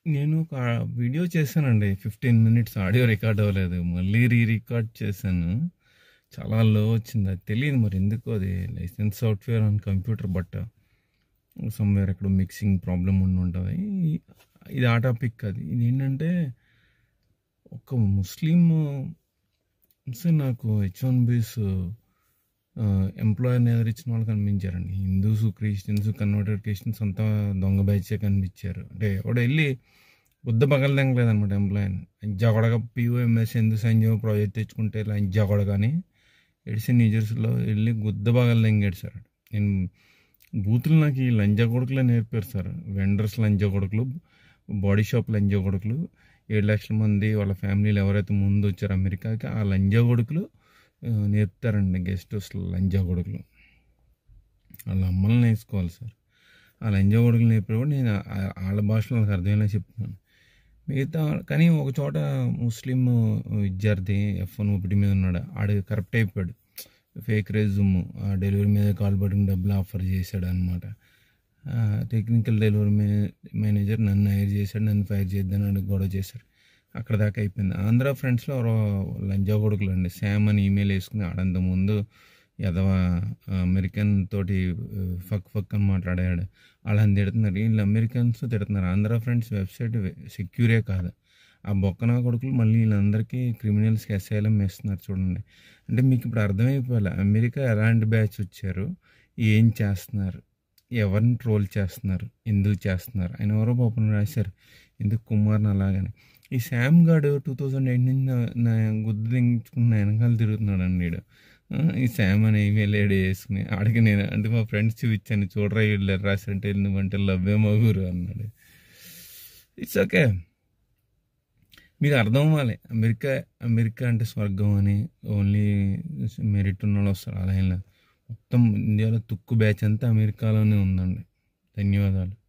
నేను ఒక వీడియో చేశానండి ఫిఫ్టీన్ మినిట్స్ ఆడియో రికార్డ్ అవ్వలేదు మళ్ళీ రీ రికార్డ్ చేశాను చాలా లో వచ్చింది అది తెలియదు మరి ఎందుకు అది license software on computer but somewhere ఎక్కడ మిక్సింగ్ ప్రాబ్లం ఉండి ఉంటుంది ఇది ఆ టాపిక్ అది ఇది ఏంటంటే ఒక ముస్లిం ముస్లిం నాకు హెచ్ వన్ బీస్ ఎంప్లాయర్ని ఎదురిచ్చిన వాళ్ళు కనిపించారండి హిందూస్ క్రిస్టియన్స్ కన్వర్టెడ్ క్రిస్టియన్స్ అంతా దొంగ బ్యాచే కనిపించారు అంటే ఎవడు వెళ్ళి బుద్ధ పగలు తెంగలేదనమాట ఎంప్లాయర్ని జగడగా పిఓఎంఎస్ ఎందుకు సైన్ చేయో ప్రాజెక్ట్ తెచ్చుకుంటే ఇలా జగడ కానీ ఎడిసి న్యూజెర్సీలో వెళ్ళి గుద్ద పగలు తెంగాడు సార్ నేను బూతులు నాకు ఈ లంజా కొడుకులే నేర్పారు సార్ వెండర్స్ లంజా కొడుకులు బాడీ షాప్ లంజా కొడుకులు ఏడు లక్షల మంది వాళ్ళ ఫ్యామిలీలు ఎవరైతే ముందు వచ్చారో అమెరికాకి ఆ లంజా కొడుకులు ఆ, నేర్పుతారండి గెస్ట్ హౌస్ లంజా కొడుకులు వాళ్ళ అమ్మల్ని నేర్చుకోవాలి సార్ ఆ లంజా కొడుకులు నేర్పేవాడు నేను ఆ- వాళ్ళ భాషలో నాకు అర్థమయ్యేలా చెప్తున్నాను మిగతా కానీ ఒక చోట ముస్లిం విద్యార్థి ఎఫ్ వన్ ఓపీటీ మీద ఉన్నాడు ఆడు కరెక్ట్ అయిపోయాడు ఫేక్ రెజ్యూమ్ ఆ డెలివరీ మీద కాల్ పట్టుకుని డబ్బులు ఆఫర్ చేశాడు అనమాట టెక్నికల్ డెలివరీ మే- మేనేజర్ నన్ను హైర్ చేశాడు నన్ను ఫైర్ చేద్దానని గొడవ చేశారు అక్కడ దాకా అయిపోయింది ఆంధ్ర ఫ్రెండ్స్లో ఎవరో లంజా కొడుకులు అండి శామ్ అని ఈమెయిల్ వేసుకుని ఆడంత ముందు ఎదవ అమెరికన్ తోటి ఆ, ఫక్ ఫక్ అని మాట్లాడాడు వాళ్ళని తిడుతున్నారు వీళ్ళు అమెరికన్స్ తిడుతున్నారు ఆంధ్ర ఫ్రెండ్స్ వెబ్సైట్ సెక్యూరే కాదు ఆ బొక్కన కొడుకులు మళ్ళీ వీళ్ళందరికీ క్రిమినల్స్కి అసైలం వేస్తున్నారు చూడండి అంటే మీకు ఇప్పుడు అర్థమైపోవాలి అమెరికా ఎలాంటి బ్యాచ్ వచ్చారు ఏం చేస్తున్నారు ఎవరిని ట్రోల్ చేస్తున్నారు ఎందుకు చేస్తున్నారు ఆయన ఎవరో పాపం రాశారు ఎందుకు కుమార్ని అలాగని ఈ శామ్ గాడు టూ థౌజండ్ ఎయిట్ నుంచి నా- నా గుద్దు దించుకుని నా వెనకాల తిరుగుతున్నాడు అండి వీడు ఆ, ఈ శామ్ అని ఈమెయిల్ ఐడి వేసుకుని ఆడికి నేను అంటే మా ఫ్రెండ్స్ చూపించాను చూడరా వీళ్ళు రాశారంటే నువ్వంటే లవ్వే మగురు అన్నాడు ఇట్స్ ఓకే మీకు అర్థం అవ్వాలి అమెరికా అమెరికా అంటే స్వర్గం అని ఓన్లీ మెరిట్ ఉన్న వాళ్ళు వస్తారు అలా ఏం లేదు మొత్తం ఇండియాలో తుక్కు బ్యాచ్ అంతా అమెరికాలోనే ఉందండి ధన్యవాదాలు